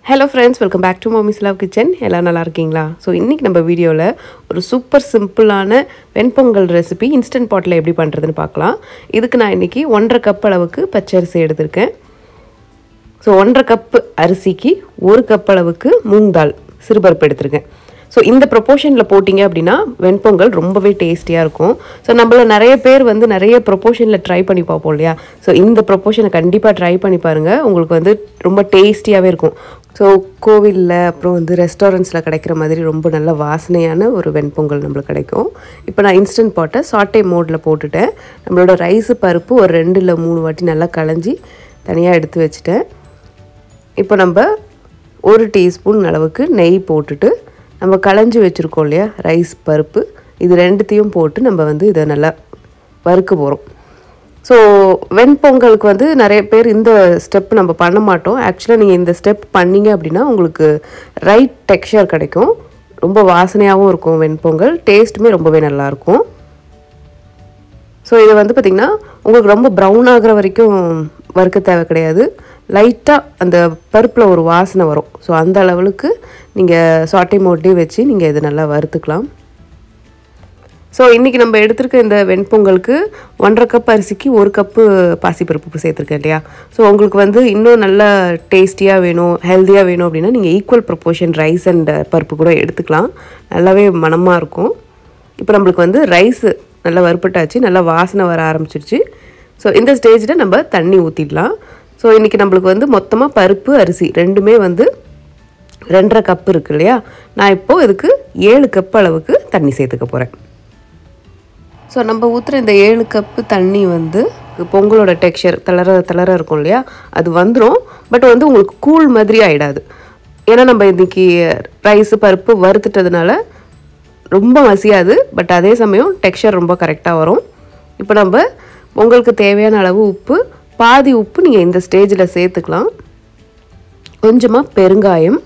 hello friends welcome back to mommy's love kitchen எல்லாம் நல்லா இருக்கீங்களா ஸோ இன்றைக்கி நம்ம வீடியோவில் ஒரு சூப்பர் சிம்பிளான வெண்பொங்கல் ரெசிபி இன்ஸ்டன்ட் பாட்டில் எப்படி பண்ணுறதுன்னு பார்க்கலாம் இதுக்கு நான் இன்றைக்கி ஒன்றரை கப் அளவுக்கு பச்சரிசி எடுத்திருக்கேன் ஸோ ஒன்றரை கப்பு அரிசிக்கு ஒரு கப் அளவுக்கு மூங் தால் சிறுபருப்பு எடுத்திருக்கேன் ஸோ இந்த ப்ரொப்போர்ஷனில் போட்டிங்க அப்படின்னா வெண்பொங்கல் ரொம்பவே டேஸ்டியாக இருக்கும் ஸோ நம்மள நிறைய பேர் வந்து நிறைய ப்ரொப்போர்ஷனில் ட்ரை பண்ணி பார்ப்போம் இல்லையா ஸோ இந்த ப்ரொப்போர்ஷனை கண்டிப்பாக ட்ரை பண்ணி பாருங்கள் உங்களுக்கு வந்து ரொம்ப டேஸ்டியாகவே இருக்கும் ஸோ கோவிலில் அப்புறம் வந்து ரெஸ்டாரண்ட்ஸில் கிடைக்கிற மாதிரி ரொம்ப நல்ல வாசனையான ஒரு வெண்பொங்கல் நம்மளுக்கு கிடைக்கும் இப்போ நான் இன்ஸ்டன்ட் பாட்டை சாட்டே மோடில் போட்டுட்டேன் நம்மளோட ரைஸு பருப்பு ஒரு ரெண்டு இல்லை மூணு வாட்டி நல்லா களைஞ்சி தனியாக எடுத்து வச்சுட்டேன் இப்போ நம்ம ஒரு டீஸ்பூன் அளவுக்கு நெய் போட்டுட்டு நம்ம களைஞ்சி வச்சுருக்கோம் இல்லையா ரைஸ் பருப்பு இது ரெண்டுத்தையும் போட்டு நம்ம வந்து இதை நல்லா வறுக்க போகிறோம் ஸோ வெண்பொங்கலுக்கு வந்து நிறைய பேர் இந்த ஸ்டெப் நம்ம பண்ண மாட்டோம் ஆக்சுவலாக நீங்கள் இந்த ஸ்டெப் பண்ணீங்க அப்படின்னா உங்களுக்கு ரைட் டெக்ஸ்சர் கிடைக்கும் ரொம்ப வாசனையாகவும் இருக்கும் வெண்பொங்கல் டேஸ்ட்டுமே ரொம்பவே நல்லாயிருக்கும் ஸோ இதை வந்து பார்த்திங்கன்னா உங்களுக்கு ரொம்ப ப்ரௌன் ஆகிற வரைக்கும் வறுக்க தேவை கிடையாது லைட்டாக அந்த பருப்பில் ஒரு வாசனை வரும் ஸோ அந்த அளவுக்கு நீங்கள் சாட்டை மோட்லேயே வச்சு நீங்கள் இதை நல்லா வறுத்துக்கலாம் ஸோ இன்றைக்கி நம்ம எடுத்திருக்க இந்த வெண்பொங்கலுக்கு ஒன்றரை கப் அரிசிக்கு ஒரு கப்பு பாசிப்பருப்பு சேர்த்துருக்கேன் இல்லையா ஸோ உங்களுக்கு வந்து இன்னும் நல்லா டேஸ்டியாக வேணும் ஹெல்த்தியாக வேணும் அப்படின்னா நீங்கள் ஈக்குவல் ப்ரொப்போர்ஷன் ரைஸ் அண்ட் பருப்பு கூட எடுத்துக்கலாம் நல்லாவே மனமாக இருக்கும் இப்போ நம்மளுக்கு வந்து ரைஸு நல்லா வறுப்பட்டாச்சு நல்லா வாசனை வர ஆரம்பிச்சிருச்சு ஸோ இந்த ஸ்டேஜில் நம்ம தண்ணி ஊற்றிடலாம் ஸோ இன்றைக்கி நம்மளுக்கு வந்து மொத்தமாக பருப்பு அரிசி ரெண்டுமே வந்து ரெண்டரை கப்பு இருக்கு இல்லையா நான் இப்போது இதுக்கு ஏழு கப் அளவுக்கு தண்ணி சேர்த்துக்க போகிறேன் ஸோ நம்ம ஊற்றுற இந்த ஏழு கப்பு தண்ணி வந்து பொங்கலோட டெக்ஸ்சர் தளர தளர இருக்கும் இல்லையா அது வந்துடும் பட் வந்து உங்களுக்கு கூழ் மாதிரி ஆகிடாது ஏன்னா நம்ம இன்றைக்கி ரைஸு பருப்பு வறுத்துட்டதுனால ரொம்ப மசியாது பட் அதே சமயம் டெக்ஸ்சர் ரொம்ப கரெக்டாக வரும் இப்போ நம்ம பொங்கலுக்கு தேவையான அளவு உப்பு பாதி உப்பு நீங்கள் இந்த ஸ்டேஜில் சேர்த்துக்கலாம் கொஞ்சமாக பெருங்காயம்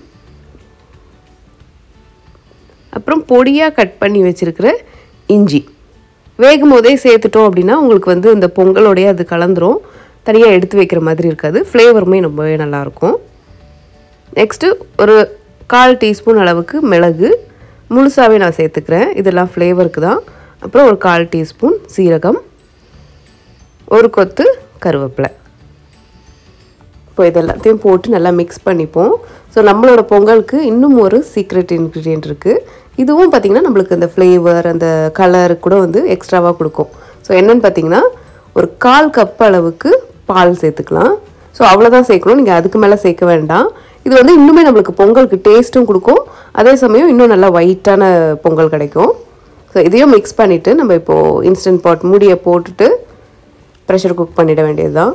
அப்புறம் பொடியாக கட் பண்ணி வச்சுருக்கிற இஞ்சி வேகும் போதே சேர்த்துட்டோம் அப்படின்னா உங்களுக்கு வந்து இந்த பொங்கலோடைய அது கலந்துரும் தனியாக எடுத்து வைக்கிற மாதிரி இருக்காது ஃப்ளேவருமே ரொம்பவே நல்லாயிருக்கும் நெக்ஸ்ட்டு ஒரு கால் டீஸ்பூன் அளவுக்கு மிளகு முழுசாகவே நான் சேர்த்துக்கிறேன் இதெல்லாம் ஃப்ளேவருக்கு தான் அப்புறம் ஒரு கால் டீஸ்பூன் சீரகம் ஒரு கொத்து கருவேப்பிலை இப்போ இதெல்லாத்தையும் போட்டு நல்லா மிக்ஸ் பண்ணிப்போம் ஸோ நம்மளோட பொங்கலுக்கு இன்னும் ஒரு சீக்ரெட் இன்க்ரீடியன்ட் இருக்குது இதுவும் பார்த்திங்கன்னா நம்மளுக்கு அந்த ஃப்ளேவர் அந்த கலர் கூட வந்து எக்ஸ்ட்ராவாக கொடுக்கும் ஸோ என்னென்னு பார்த்தீங்கன்னா ஒரு கால் கப் அளவுக்கு பால் சேர்த்துக்கலாம் ஸோ அவ்வளோதான் சேர்க்கணும் நீங்கள் அதுக்கு மேலே சேர்க்க வேண்டாம் இது வந்து இன்னுமே நம்மளுக்கு பொங்கலுக்கு டேஸ்ட்டும் கொடுக்கும் அதே சமயம் இன்னும் நல்லா ஒயிட்டான பொங்கல் கிடைக்கும் ஸோ இதையும் மிக்ஸ் பண்ணிவிட்டு நம்ம இப்போது இன்ஸ்டன்ட் பாட் மூடியை போட்டுட்டு ப்ரெஷர் குக் பண்ணிட வேண்டியது தான்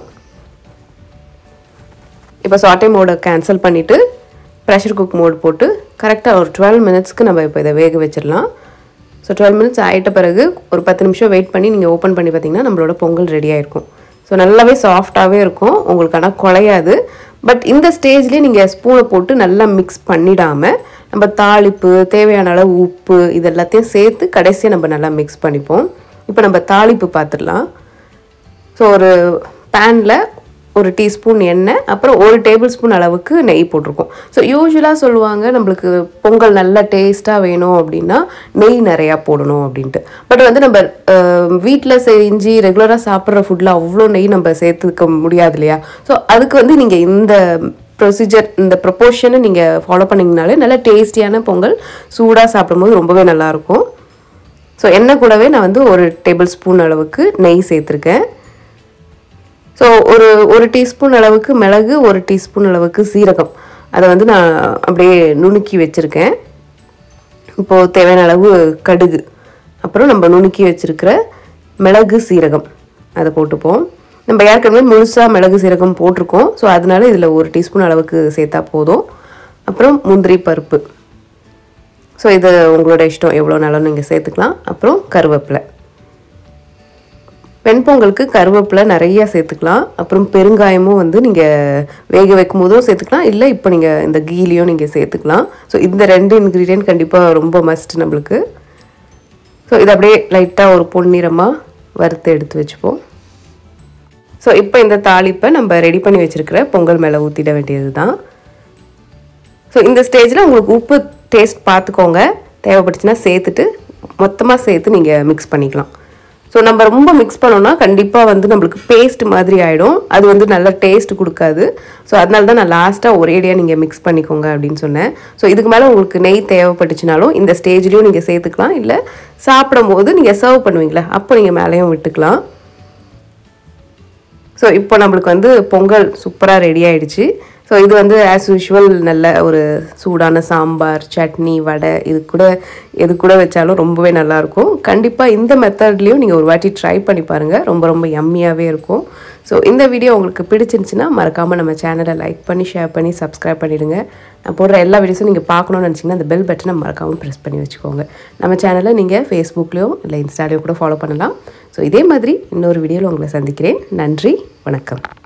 இப்போ சாட்டை மோடை கேன்சல் பண்ணிவிட்டு ப்ரெஷர் குக் மோட் போட்டு கரெக்டாக ஒரு டுவெல் மினிட்ஸ்க்கு நம்ம இப்போ இதை வேக வச்சிடலாம் ஸோ டுவெல் மினிட்ஸ் ஆகிட்ட பிறகு ஒரு பத்து நிமிஷம் வெயிட் பண்ணி நீங்கள் ஓப்பன் பண்ணி பார்த்தீங்கன்னா நம்மளோட பொங்கல் ரெடி ஆகிருக்கும் ஸோ நல்லாவே சாஃப்டாகவே இருக்கும் உங்களுக்கு ஆனால் குலையாது பட் இந்த ஸ்டேஜ்லேயே நீங்கள் ஸ்பூனை போட்டு நல்லா மிக்ஸ் பண்ணிடாமல் நம்ம தாளிப்பு தேவையான அளவு உப்பு இது எல்லாத்தையும் சேர்த்து கடைசியாக நம்ம நல்லா மிக்ஸ் பண்ணிப்போம் இப்போ நம்ம தாளிப்பு பார்த்துடலாம் ஸோ ஒரு பேனில் ஒரு டீஸ்பூன் எண்ணெய் அப்புறம் ஒரு டேபிள் ஸ்பூன் அளவுக்கு நெய் போட்டிருக்கோம் ஸோ யூஸ்வலாக சொல்லுவாங்க நம்மளுக்கு பொங்கல் நல்லா டேஸ்ட்டாக வேணும் அப்படின்னா நெய் நிறையா போடணும் அப்படின்ட்டு பட் வந்து நம்ம வீட்டில் செஞ்சு ரெகுலராக சாப்பிட்ற ஃபுட்டில் அவ்வளோ நெய் நம்ம சேர்த்துக்க முடியாது இல்லையா ஸோ அதுக்கு வந்து நீங்கள் இந்த ப்ரொசீஜர் இந்த ப்ரொப்போர்ஷனை நீங்கள் ஃபாலோ பண்ணிங்கனாலே நல்லா டேஸ்டியான பொங்கல் சூடாக சாப்பிடும்போது ரொம்பவே நல்லாயிருக்கும் ஸோ எண்ணெய் கூடவே நான் வந்து ஒரு டேபிள் ஸ்பூன் அளவுக்கு நெய் சேர்த்துருக்கேன் ஸோ ஒரு ஒரு டீஸ்பூன் அளவுக்கு மிளகு ஒரு டீஸ்பூன் அளவுக்கு சீரகம் அதை வந்து நான் அப்படியே நுணுக்கி வச்சுருக்கேன் இப்போது தேவையான அளவு கடுகு அப்புறம் நம்ம நுணுக்கி வச்சுருக்கிற மிளகு சீரகம் அதை போட்டுப்போம் நம்ம ஏற்கனவே முழுசாக மிளகு சீரகம் போட்டிருக்கோம் ஸோ அதனால இதில் ஒரு டீஸ்பூன் அளவுக்கு சேர்த்தா போதும் அப்புறம் முந்திரி பருப்பு ஸோ இது உங்களோட இஷ்டம் எவ்வளோ நாளும் நீங்கள் சேர்த்துக்கலாம் அப்புறம் கருவேப்பிலை வெண்பொங்கலுக்கு கருவேப்பிலை நிறையா சேர்த்துக்கலாம் அப்புறம் பெருங்காயமும் வந்து நீங்கள் வேக வைக்கும் போதும் சேர்த்துக்கலாம் இல்லை இப்போ நீங்கள் இந்த கீலையும் நீங்கள் சேர்த்துக்கலாம் ஸோ இந்த ரெண்டு இன்க்ரீடியன்ட் கண்டிப்பாக ரொம்ப மஸ்ட் நம்மளுக்கு ஸோ இதை அப்படியே லைட்டாக ஒரு பொன்னிறமாக வறுத்து எடுத்து வச்சுப்போம் ஸோ இப்போ இந்த தாளிப்பை நம்ம ரெடி பண்ணி வச்சுருக்கிற பொங்கல் மேலே ஊற்றிட வேண்டியது தான் ஸோ இந்த ஸ்டேஜில் உங்களுக்கு உப்பு டேஸ்ட் பார்த்துக்கோங்க தேவைப்பட்டுச்சுன்னா சேர்த்துட்டு மொத்தமாக சேர்த்து நீங்கள் மிக்ஸ் பண்ணிக்கலாம் ஸோ நம்ம ரொம்ப மிக்ஸ் பண்ணோம்னா கண்டிப்பாக வந்து நம்மளுக்கு பேஸ்ட் மாதிரி ஆகிடும் அது வந்து நல்ல டேஸ்ட் கொடுக்காது ஸோ அதனால தான் நான் லாஸ்ட்டாக ஒரேடியாக நீங்கள் மிக்ஸ் பண்ணிக்கோங்க அப்படின்னு சொன்னேன் ஸோ இதுக்கு மேலே உங்களுக்கு நெய் தேவைப்பட்டுச்சுனாலும் இந்த ஸ்டேஜ்லேயும் நீங்கள் சேர்த்துக்கலாம் இல்லை சாப்பிடும் போது நீங்கள் சர்வ் பண்ணுவீங்களே அப்போ நீங்கள் மேலேயும் விட்டுக்கலாம் ஸோ இப்போ நம்மளுக்கு வந்து பொங்கல் சூப்பராக ரெடி ஆயிடுச்சு ஸோ இது வந்து ஆஸ் யூஷுவல் நல்ல ஒரு சூடான சாம்பார் சட்னி வடை இது கூட எது கூட வச்சாலும் ரொம்பவே நல்லாயிருக்கும் கண்டிப்பாக இந்த மெத்தட்லேயும் நீங்கள் ஒரு வாட்டி ட்ரை பண்ணி பாருங்கள் ரொம்ப ரொம்ப யம்மியாகவே இருக்கும் ஸோ இந்த வீடியோ உங்களுக்கு பிடிச்சிருந்துச்சுன்னா மறக்காமல் நம்ம சேனலை லைக் பண்ணி ஷேர் பண்ணி சப்ஸ்கிரைப் பண்ணிவிடுங்க நான் போடுற எல்லா வீடியோஸும் நீங்கள் பார்க்கணும்னு நினச்சிங்கன்னா அந்த பெல் பட்டனை மறக்காமல் ப்ரெஸ் பண்ணி வச்சுக்கோங்க நம்ம சேனலை நீங்கள் ஃபேஸ்புக்லேயும் இல்லை இன்ஸ்டாலேயும் கூட ஃபாலோ பண்ணலாம் ஸோ இதே மாதிரி இன்னொரு வீடியோவில் உங்களை சந்திக்கிறேன் நன்றி வணக்கம்